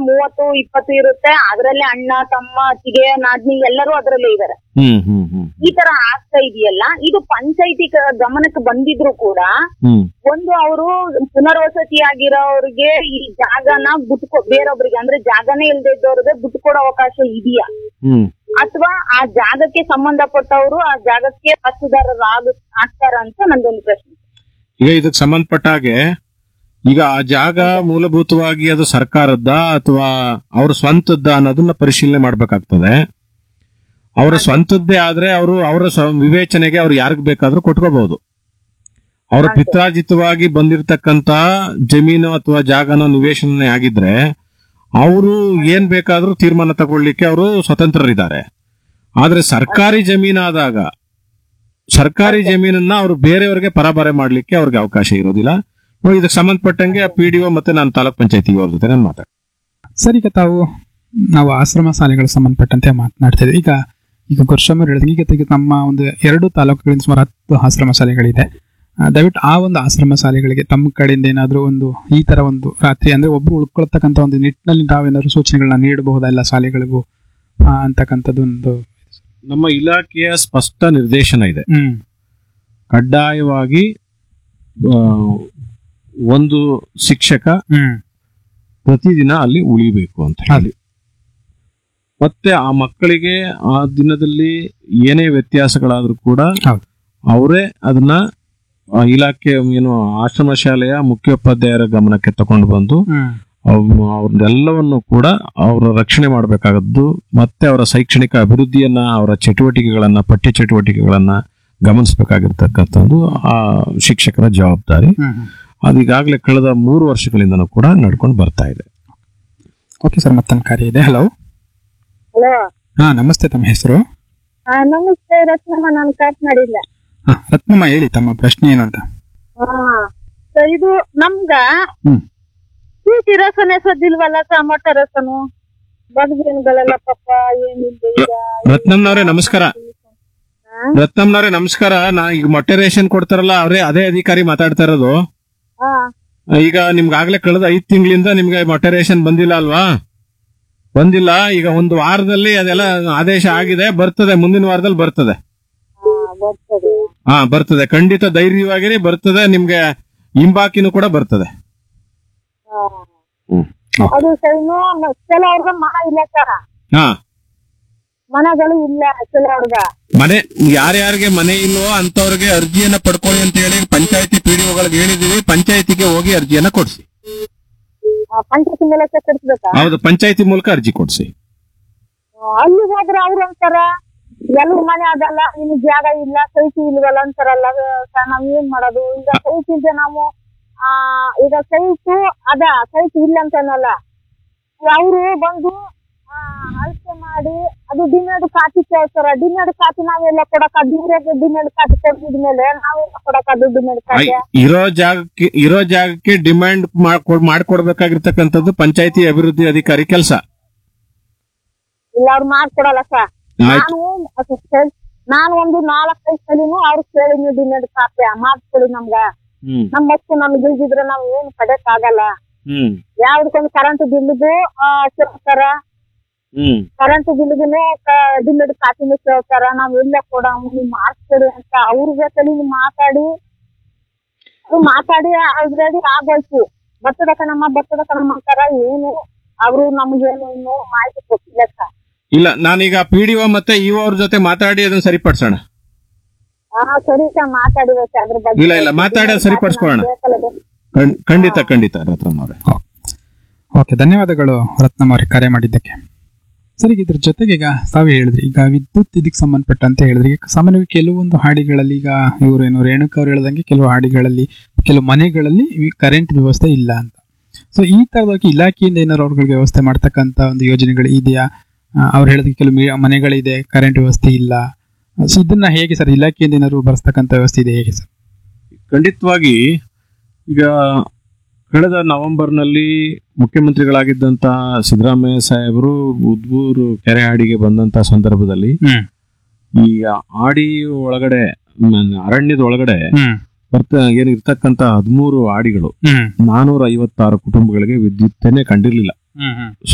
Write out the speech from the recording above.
ಮೂವತ್ತು ಇಪ್ಪತ್ತು ಇರುತ್ತೆ ಅದ್ರಲ್ಲೇ ಅಣ್ಣ ತಮ್ಮ ಅತ್ತಿಗೆ ನಾದ್ನಿ ಎಲ್ಲರೂ ಅದ್ರಲ್ಲೇ ಇದಾರೆ ಹ್ಮ್ ಹ್ಮ್ ಹ್ಮ್ ಈ ತರ ಆಗ್ತಾ ಇದೆಯಲ್ಲ ಇದು ಪಂಚಾಯತಿ ಗಮನಕ್ಕೆ ಬಂದಿದ್ರು ಕೂಡ ಹ್ಮ್ ಒಂದು ಅವರು ಪುನರ್ವಸತಿ ಆಗಿರೋರಿಗೆ ಈ ಜಾಗನ ಬಿಟ್ಕೊ ಬೇರೊಬ್ರಿಗೆ ಅಂದ್ರೆ ಜಾಗನೇ ಇಲ್ದೇ ಇದ್ದವ್ರಿಗೆ ಬಿಟ್ಕೊಡೋ ಅವಕಾಶ ಇದೆಯಾ ಹ್ಮ್ ಅಥವಾ ಆ ಜಾಗಕ್ಕೆ ಸಂಬಂಧಪಟ್ಟವರು ಆ ಜಾಗಕ್ಕೆ ಹಸುದಾರರಾಗ ಆಗ್ತಾರ ಅಂತ ನಂದೊಂದು ಪ್ರಶ್ನೆ ಈಗ ಇದಕ್ಕೆ ಸಂಬಂಧಪಟ್ಟ ಹಾಗೆ ಈಗ ಆ ಜಾಗ ಮೂಲಭೂತವಾಗಿ ಅದು ಸರ್ಕಾರದ್ದ ಅಥವಾ ಅವ್ರ ಸ್ವಂತದ್ದ ಅನ್ನೋದನ್ನ ಪರಿಶೀಲನೆ ಮಾಡ್ಬೇಕಾಗ್ತದೆ ಅವರ ಸ್ವಂತದ್ದೇ ಆದ್ರೆ ಅವರು ಅವರ ಸ್ವ- ವಿವೇಚನೆಗೆ ಅವ್ರು ಯಾರಿಗ್ ಬೇಕಾದ್ರೂ ಕೊಟ್ಕೋಬಹುದು ಅವರ ಪಿತ್ರಾಜಿತವಾಗಿ ಬಂದಿರತಕ್ಕಂತ ಜಮೀನು ಅಥವಾ ಜಾಗನೋ ನಿವೇಶನ ಆಗಿದ್ರೆ ಅವರು ಏನ್ ಬೇಕಾದ್ರೂ ತೀರ್ಮಾನ ತಗೊಳ್ಳಿಕ್ಕೆ ಅವರು ಸ್ವತಂತ್ರರಿದ್ದಾರೆ ಆದ್ರೆ ಸರ್ಕಾರಿ ಜಮೀನಾದಾಗ ಸರ್ಕಾರಿ ಜಮೀನನ್ನ ಅವರು ಬೇರೆಯವರಿಗೆ ಪರಬಾರೆ ಮಾಡ್ಲಿಕ್ಕೆ ಅವ್ರಿಗೆ ಅವಕಾಶ ಇರೋದಿಲ್ಲ ನೋಡಿ ಇದಕ್ಕೆ ಸಂಬಂಧಪಟ್ಟಂಗೆ ಪಿ ಡಿ ಮತ್ತೆ ನಾನು ತಾಲೂಕ್ ಪಂಚಾಯತಿ ಅವ್ರ ಜೊತೆ ನಾನು ಮಾತಾಡ್ತೀನಿ ಸರ್ ಈಗ ತಾವು ನಾವು ಆಶ್ರಮ ಶಾಲೆಗಳು ಸಂಬಂಧಪಟ್ಟಂತೆ ಮಾತನಾಡ್ತಿದ್ವಿ ಈಗ ಈಗ ಗುರುಸ್ವಾಮಿ ಹೇಳಿದಂಗೆ ಈಗ ತೆಗೆ ನಮ್ಮ ಒಂದು ಎರಡು ತಾಲೂಕುಗಳಿಂದ ಸುಮಾರು ಹತ್ತು ಆಶ್ರಮ ಶಾಲೆಗಳಿದೆ ಆ, ದಯವಿಟ್ಟು ಆ ಒಂದು ಆಶ್ರಮ ಶಾಲೆಗಳಿಗೆ ತಮ್ಮ ಕಡೆಯಿಂದ ಏನಾದರೂ ಒಂದು ಈ ತರ ಒಂದು ರಾತ್ರಿ ಅಂದ್ರೆ ಒಬ್ರು ಉಳ್ಕೊಳ್ತಕ್ಕಂಥ ಒಂದು ನಿಟ್ಟಿನಲ್ಲಿ ತಾವೇನಾದ್ರು ಸೂಚನೆಗಳನ್ನ ನೀಡಬಹುದಾ ಎಲ್ಲ ಶಾಲೆಗಳಿಗೂ ಆ, ಅಂತಕ್ಕಂಥದ್ದು ಒಂದು ನಮ್ಮ ಇಲಾಖೆಯ ಸ್ಪಷ್ಟ ನಿರ್ದೇಶನ ಇದೆ ಹ್ಮ್ ಕಡ್ಡಾಯವಾಗಿ ಆ, ಒಂದು ಶಿಕ್ಷಕ ಹ್ಮ್ ಪ್ರತಿದಿನ ಅಲ್ಲಿ ಉಳಿಬೇಕು ಅಂತ ಹೇಳಿ ಮತ್ತೆ ಆ ಮಕ್ಕಳಿಗೆ ಆ ದಿನದಲ್ಲಿ ಏನೇ ವ್ಯತ್ಯಾಸಗಳಾದ್ರೂ ಕೂಡ ಹೌದು. ಅವರೇ ಅದನ್ನ ಆ ಇಲಾಖೆ ಏನು ಆಶ್ರಮ ಶಾಲೆಯ ಮುಖ್ಯೋಪಾಧ್ಯಾಯರ ಗಮನಕ್ಕೆ ತಕೊಂಡು ಬಂದು ಹ್ಮ್ ಅವ್- ಅವ್ರನ್ನೆಲ್ಲವನ್ನು ಕೂಡ ಅವರ ರಕ್ಷಣೆ ಮಾಡಬೇಕಾಗದ್ದು ಮತ್ತೆ ಅವರ ಶೈಕ್ಷಣಿಕ ಅಭಿವೃದ್ಧಿಯನ್ನ ಅವರ ಚಟುವಟಿಕೆಗಳನ್ನ ಪಠ್ಯ ಚಟುವಟಿಕೆಗಳನ್ನ ಗಮನಿಸಬೇಕಾಗಿರ್ತಕ್ಕಂಥದ್ದು ಆ ಶಿಕ್ಷಕರ ಜವಾಬ್ದಾರಿ ಹ್ಮ್ ಹ್ಮ್ ಅದು ಈಗಾಗಲೇ ಕಳೆದ ಮೂರು ವರ್ಷಗಳಿಂದನೂ ಕೂಡ ನಡ್ಕೊಂಡು ಬರ್ತಾ ಇದೆ ಓಕೆ ಸರ್ ಮತ್ತೊಂದು ಕಾರ್ಯ ಇದೆ ಹಲೋ ಹಲೋ ಹಾ ನಮಸ್ತೆ ತಮ್ಮ ಹೆಸರು ನಮಸ್ತೆ ರತ್ನಮ್ಮ ನಾನು ಕಾಟ್ ಮಾಡಿಲ್ಲ ಹಾ ರತ್ನಮ್ಮ ಹೇಳಿ ತಮ್ಮ ಪ್ರಶ್ನೆ ಏನು ಅಂತ ಸೊ ಇದು ನಮ್ಗ ಹ್ಮ್ ಸೀಟಿ ರಸನೆ ಸದ್ದಿಲ್ವಲ್ಲ ಟಮಾಟ ರಸನು ಬಗ್ಗೇನುಗಳೆಲ್ಲ ಪಾಪ ಏನಿಲ್ಲ ಈಗ ರತ್ನಮ್ನವ್ರೆ ನಮಸ್ಕಾರ ರತ್ನಮ್ನವ್ರೆ ನಮಸ್ಕಾರ ನಾ ಈಗ ಮೊಟ್ಟೆ ರೇಷನ್ ಕೊಡ್ತಾರಲ್ಲ ಅವರೇ ಅದೇ ಅಧಿಕಾರಿ ಮಾತಾಡ್ತಾ ಇರೋದು ಹಾ ಈಗ ನಿಮ್ಗಾಗ್ಲೇ ಕಳೆದ ಐದ್ ತಿಂಗಳಿಂದ ನಿಮ್ಗೆ ಮೊಟ್ಟೆ ರೇಷನ್ ಬಂದಿಲ್ಲ ಅಲ್ವಾ ಬಂದಿಲ್ಲ ಈಗ ಒಂದು ವಾರದಲ್ಲಿ ಅದೆಲ್ಲ ಆದೇಶ ಆಗಿದೆ ಬರ್ತದೆ ಮುಂದಿನ ವಾರದಲ್ಲಿ ಬರ್ತದೆ ಹಾ, ಬರ್ತದೆ ಹಾ ಬರ್ತದೆ ಖಂಡಿತ ಧೈರ್ಯವಾಗಿರಿ ಬರ್ತದೆ ನಿಮ್ಗೆ ಹಿಂಬಾಕಿನೂ ಕೂಡ ಬರ್ತದೆ ಹಾ. ಹ್ಮ್. ಅದು ಸರಿನು ಕೆಲವ್ರಿಗೆ ಮನ ಇಲ್ಲ ಸರ್ ಹಾ ಮನಗಳು ಇಲ್ಲ ಕೆಲವ್ರಿಗೆ ಮನೆ ಯಾರ್ಯಾರಿಗೆ ಮನೆ ಇಲ್ವೋ ಅಂತವ್ರಿಗೆ ಅರ್ಜಿಯನ್ನ ಪಡ್ಕೊಳ್ಳಿ ಅಂತ ಹೇಳಿ ಪಂಚಾಯತಿ ಪಿಡಿಒಗಳಿಗೆ ಹೇಳಿದೀವಿ ಪಂಚಾಯತಿಗೆ ಹೋಗಿ ಅರ್ಜಿಯನ್ನ ಕೊಡ್ಸಿ ಪಂಚಾಯತಿ ಮೇಲೆ ಕಟ್ಟಿಸ್ಬೇಕಾ ಹೌದು ಪಂಚಾಯತಿ ಮೂಲಕ ಅರ್ಜಿ ಕೊಡ್ಸಿ ಅಲ್ಲಿ ಹೋದ್ರೆ ಅವ್ರು ಅಂತಾರ ಎಲ್ಲರ ಮನೆ ಅದಲ್ಲ ನಿಮ್ಗೆ ಜಾಗ ಇಲ್ಲ ಸೈಟ್ ಇಲ್ವಲ್ಲ ಅಂತಾರಲ್ಲ ಸರ್ ನಾವ್ ಏನ್ ಮಾಡೋದು ಈಗ ಸೈಟ್ ಇಲ್ದೆ ನಾವು ಆ ಈಗ ಸೈಟ್ ಅದ ಸೈಟ್ ಇಲ್ಲ ಅಂತ ಅನ್ನಲ್ಲ ಅವರು ಬಂದು ಆ, ಅಳತೆ ಮಾಡಿ ಅದು ಡಿಮ್ಯಾಂಡ್ ಕಾಪಿ ಕೇಳ್ತಾರ ಡಿಮ್ಯಾಂಡ್ ಕಾಪಿ ನಾವೆಲ್ಲ ಕೊಡಕ ದೂರಕ್ಕೆ ಡಿಮ್ಯಾಂಡ್ ಕಾಪಿ ಕೊಡ್ತಿದ್ಮೇಲೆ ನಾವೆಲ್ಲ ಕೊಡಕ ದುಡ್ಡು ಡಿಮ್ಯಾಂಡ್ ಐ- ಕಾಪಿ ಇರೋ ಜಾಗಕ್ಕೆ ಇರೋ ಜಾಗಕ್ಕೆ ಡಿಮ್ಯಾಂಡ್ ಮಾಡ್ಕೊಡ್ಬೇಕಾಗಿರ್ತಕ್ಕಂಥದ್ದು ಪಂಚಾಯತಿ ಅಭಿವೃದ್ಧಿ ಅಧಿಕಾರಿ ಕೆಲಸ ಇಲ್ಲ ಅವ್ರು ಮಾಡ್ಕೊಡಲ್ಲ ಸರ್ ನಾನು ಅದು ಸರಿ- ನಾನು ಒಂದು ನಾಲ್ಕೈದು ಸಲಿನೂ ಅವ್ರು ಕೇಳಿ ನೀವು ಡಿಮ್ಯಾಂಡ್ ಕಾಪಿ ಮಾಡ್ಕೊಡಿ ನಮ್ಗ ಹ್ಮ್ ನಮ್ಮ ಮಕ್ಕಳು ನಮ್ಗೆ ಇಲ್ದಿದ್ರೆ ನಾವ್ ಏನ್ ಪಡೆಯಕ್ ಆಗಲ್ಲ ಹ್ಮ್ ಯಾವ್ದಕ್ಕೊಂದು ಕರೆಂಟ್ ಬಿಲ್ಗೂ ಕೇಳ್ತಾರ ಹ್ಮ್ ಕರೆಂಟ್ ಬಿಲ್ಗುನು ಡಿಮ್ಯಾಂಡ್ ಕಾಪಿನೂ ಕೇಳ್ತಾರ ನಾವ್ ಎಲ್ಲ ಕೊಡ ನೀವು ಮಾಡ್ಕೊಡಿ ಅಂತ ಅವ್ರ ಜೊತೆ ನೀವು ಮಾತಾಡಿ ಅದು ಮಾತಾಡಿ ಆಲ್ರೆಡಿ ಆಗೋಯ್ತು ಬರ್ತದ ಕಣಮ್ಮ ಬರ್ತದ ಕಣಮ್ಮ ಅಂತಾರ ಏನು ಅವರು ನಮ್ಗೇನು ಇನ್ನು ಮಾಹಿತಿ ಕೊಟ್ಟಿಲ್ಲ ಸರ್ ಇಲ್ಲ ನಾನೀಗ ಪಿ ಡಿ ಒ ಮತ್ತೆ ಇಒ ಅವ್ರ ಜೊತೆ ಮಾತಾಡಿ ಅದನ್ನ ಸರಿಪಡಿಸೋಣ ಹಾ ಸರಿ ಸರ್ ಮಾತಾಡಿರುತ್ತೆ ಅದ್ರ ಬಗ್ಗೆ ಇಲ್ಲ, ಇಲ್ಲ, ಮಾತಾಡಿ ಅದ್ ಸರಿಪಡಿಸ್ಕೊಳ್ಳೋಣ. ಬೇಕಲ್ಲ ಬೇಕು. ಖಂಡ್- ಖಂಡಿತ ಖಂಡಿತ ರತ್ನಮ್ಮ ಅವರೇ ಓಕೆ ಧನ್ಯವಾದಗಳು ರತ್ನಮ್ಮ ಅವರಿಗೆ ಕರೆ ಮಾಡಿದ್ದಕ್ಕೆ ಸರಿ ಈಗ ಇದ್ರ ಜೊತೆಗೆ ಈಗ ತಾವೇ ಹೇಳಿದ್ರಿ ಈಗ ವಿದ್ಯುತ್ ಇದಕ್ಕೆ ಸಂಬಂಧಪಟ್ಟಂತೆ ಹೇಳಿದ್ರಿ ಈಗ ಸಾಮಾನ್ಯವಾಗಿ ಕೆಲವೊಂದು ಹಾಡಿಗಳಲ್ಲಿ ಈಗ ಇವರೇನು ರೇಣುಕಾ ಅವ್ರು ಹೇಳ್ದಂಗೆ ಕೆಲವು ಹಾಡಿಗಳಲ್ಲಿ ಕೆಲವು ಮನೆಗಳಲ್ಲಿ ಕರೆಂಟ್ ವ್ಯವಸ್ಥೆ ಇಲ್ಲ ಅಂತ ಸೊ ಈ ತರವಾಗಿ ಇಲಾಖೆಯಿಂದ ಏನಾದ್ರು ಅವ್ರಿಗೆ ವ್ಯವಸ್ಥೆ ಮಾಡ್ತಕ್ಕಂಥ ಒಂದು ಯೋಜನೆಗಳು ಇದೆಯಾ ಆ, ಅವ್ರು ಹೇಳಿದಂಗೆ ಕೆಲವು ಮಿ- ಮನೆಗಳಿದೆ ಕರೆಂಟ್ ವ್ಯವಸ್ಥೆ ಇಲ್ಲ ಸೊ ಇದನ್ನ ಹೇಗೆ ಸರ್ ಇಲಾಖೆಯಿಂದ ಏನಾದ್ರು ಬರ್ಸ್ತಕ್ಕಂಥ ವ್ಯವಸ್ಥೆ ಇದೆ ಹೇಗೆ ಸರ್ ಖಂಡಿತವಾಗಿ ಈಗ ಕಳೆದ ನವೆಂಬರ್ನಲ್ಲಿ ಮುಖ್ಯಮಂತ್ರಿಗಳಾಗಿದ್ದಂತ ಸಿದ್ದರಾಮಯ್ಯ ಸಾಹೇಬರು ಉದ್ಬೂರು ಕೆರೆ ಹಾಡಿಗೆ ಬಂದಂತ ಸಂದರ್ಭದಲ್ಲಿ ಹ್ಮ್ ಈ ಆಡಿ ಒಳಗಡೆ ಮ್, ಅರಣ್ಯದ ಒಳಗಡೆ ಹ್ಮ್ ಬರ್ತ ಏನಿರ್ತಕ್ಕಂತ ಹದಿಮೂರು ಆಡಿಗಳು ಹ್ಮ್ ನಾನೂರ ಐವತ್ತಾರು ಕುಟುಂಬಗಳಿಗೆ ವಿದ್ಯುತ್ತೇನೆ ಕಂಡಿರ್ಲಿಲ್ಲ ಹ್ಮ್ ಹ್ಮ್